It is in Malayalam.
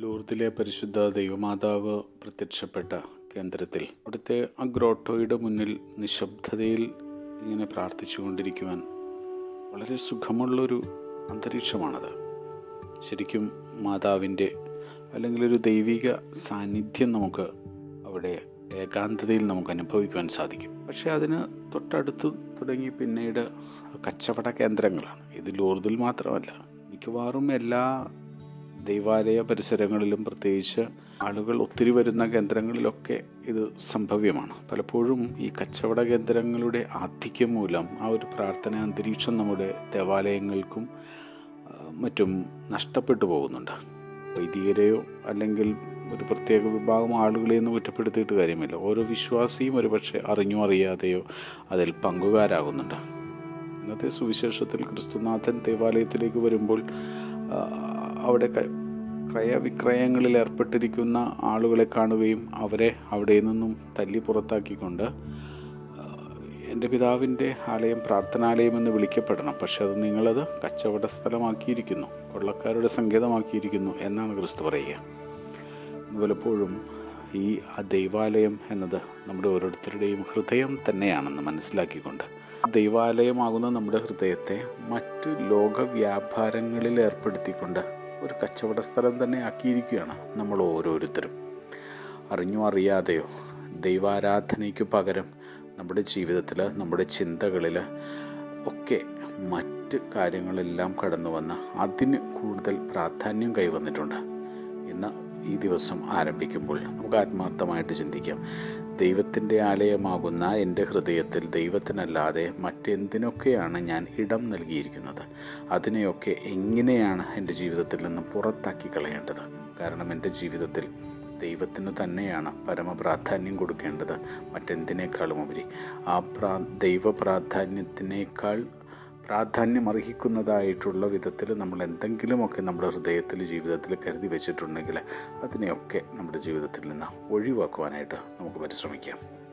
ലൂർദിലെ പരിശുദ്ധ ദൈവമാതാവ് പ്രത്യക്ഷപ്പെട്ട കേന്ദ്രത്തിൽ അവിടുത്തെ ആ ഗ്രോട്ടോയുടെ മുന്നിൽ നിശബ്ദതയിൽ ഇങ്ങനെ പ്രാർത്ഥിച്ചുകൊണ്ടിരിക്കുവാൻ വളരെ സുഖമുള്ളൊരു അന്തരീക്ഷമാണത് ശരിക്കും മാതാവിൻ്റെ അല്ലെങ്കിൽ ഒരു ദൈവിക സാന്നിധ്യം നമുക്ക് അവിടെ ഏകാന്തതയിൽ നമുക്ക് അനുഭവിക്കുവാൻ സാധിക്കും പക്ഷേ അതിന് തൊട്ടടുത്ത് തുടങ്ങി പിന്നീട് കച്ചവട കേന്ദ്രങ്ങളാണ് ഇത് ലൂർദിൽ മാത്രമല്ല മിക്കവാറും എല്ലാ ദൈവാലയ പരിസരങ്ങളിലും പ്രത്യേകിച്ച് ആളുകൾ ഒത്തിരി വരുന്ന കേന്ദ്രങ്ങളിലൊക്കെ ഇത് സംഭവ്യമാണ് പലപ്പോഴും ഈ കച്ചവട കേന്ദ്രങ്ങളുടെ ആധിക്യം മൂലം ആ ഒരു പ്രാർത്ഥന അന്തരീക്ഷം നമ്മുടെ ദേവാലയങ്ങൾക്കും മറ്റും നഷ്ടപ്പെട്ടു പോകുന്നുണ്ട് വൈദികരെയോ അല്ലെങ്കിൽ ഒരു പ്രത്യേക വിഭാഗം ആളുകളെയൊന്നും കുറ്റപ്പെടുത്തിയിട്ട് കാര്യമില്ല ഓരോ വിശ്വാസിയും ഒരുപക്ഷെ അറിഞ്ഞോ അറിയാതെയോ അതിൽ പങ്കുകാരാകുന്നുണ്ട് ഇന്നത്തെ സുവിശേഷത്തിൽ ക്രിസ്തുനാഥൻ ദേവാലയത്തിലേക്ക് വരുമ്പോൾ അവിടെ ക്രയവിക്രയങ്ങളിൽ ഏർപ്പെട്ടിരിക്കുന്ന ആളുകളെ കാണുകയും അവരെ അവിടെ നിന്നും തല്ലി പുറത്താക്കിക്കൊണ്ട് എൻ്റെ പിതാവിൻ്റെ ആലയം പ്രാർത്ഥനാലയം എന്ന് വിളിക്കപ്പെടണം പക്ഷെ അത് നിങ്ങളത് കച്ചവട സ്ഥലമാക്കിയിരിക്കുന്നു കൊള്ളക്കാരുടെ സങ്കേതമാക്കിയിരിക്കുന്നു എന്നാണ് ക്രിസ്തു പറയുക പലപ്പോഴും ഈ ആ ദൈവാലയം എന്നത് നമ്മുടെ ഓരോരുത്തരുടെയും ഹൃദയം തന്നെയാണെന്ന് മനസ്സിലാക്കിക്കൊണ്ട് ദൈവാലയമാകുന്ന നമ്മുടെ ഹൃദയത്തെ മറ്റു ലോക വ്യാപാരങ്ങളിൽ ഏർപ്പെടുത്തിക്കൊണ്ട് ഒരു കച്ചവട സ്ഥലം തന്നെ ആക്കിയിരിക്കുകയാണ് നമ്മൾ ഓരോരുത്തരും അറിഞ്ഞോ അറിയാതെയോ ദൈവാരാധനയ്ക്ക് പകരം നമ്മുടെ ജീവിതത്തിൽ നമ്മുടെ ചിന്തകളിൽ ഒക്കെ മറ്റ് കാര്യങ്ങളെല്ലാം കടന്നു വന്ന് അതിന് കൂടുതൽ പ്രാധാന്യം കൈവന്നിട്ടുണ്ട് ഇന്ന് ഈ ദിവസം ആരംഭിക്കുമ്പോൾ നമുക്ക് ആത്മാർത്ഥമായിട്ട് ചിന്തിക്കാം ദൈവത്തിൻ്റെ ആലയമാകുന്ന എൻ്റെ ഹൃദയത്തിൽ ദൈവത്തിനല്ലാതെ മറ്റെന്തിനൊക്കെയാണ് ഞാൻ ഇടം നൽകിയിരിക്കുന്നത് അതിനെയൊക്കെ എങ്ങനെയാണ് എൻ്റെ ജീവിതത്തിൽ നിന്ന് പുറത്താക്കി കളയേണ്ടത് കാരണം എൻ്റെ ജീവിതത്തിൽ ദൈവത്തിനു തന്നെയാണ് പരമപ്രാധാന്യം കൊടുക്കേണ്ടത് മറ്റെന്തിനേക്കാളും ഉപരി ആ പ്രാ ദൈവ പ്രാധാന്യത്തിനേക്കാൾ പ്രാധാന്യം അർഹിക്കുന്നതായിട്ടുള്ള വിധത്തിൽ നമ്മൾ എന്തെങ്കിലുമൊക്കെ നമ്മുടെ ഹൃദയത്തിൽ ജീവിതത്തിൽ കരുതി വെച്ചിട്ടുണ്ടെങ്കിൽ അതിനെയൊക്കെ നമ്മുടെ ജീവിതത്തിൽ നിന്ന് ഒഴിവാക്കുവാനായിട്ട് നമുക്ക് പരിശ്രമിക്കാം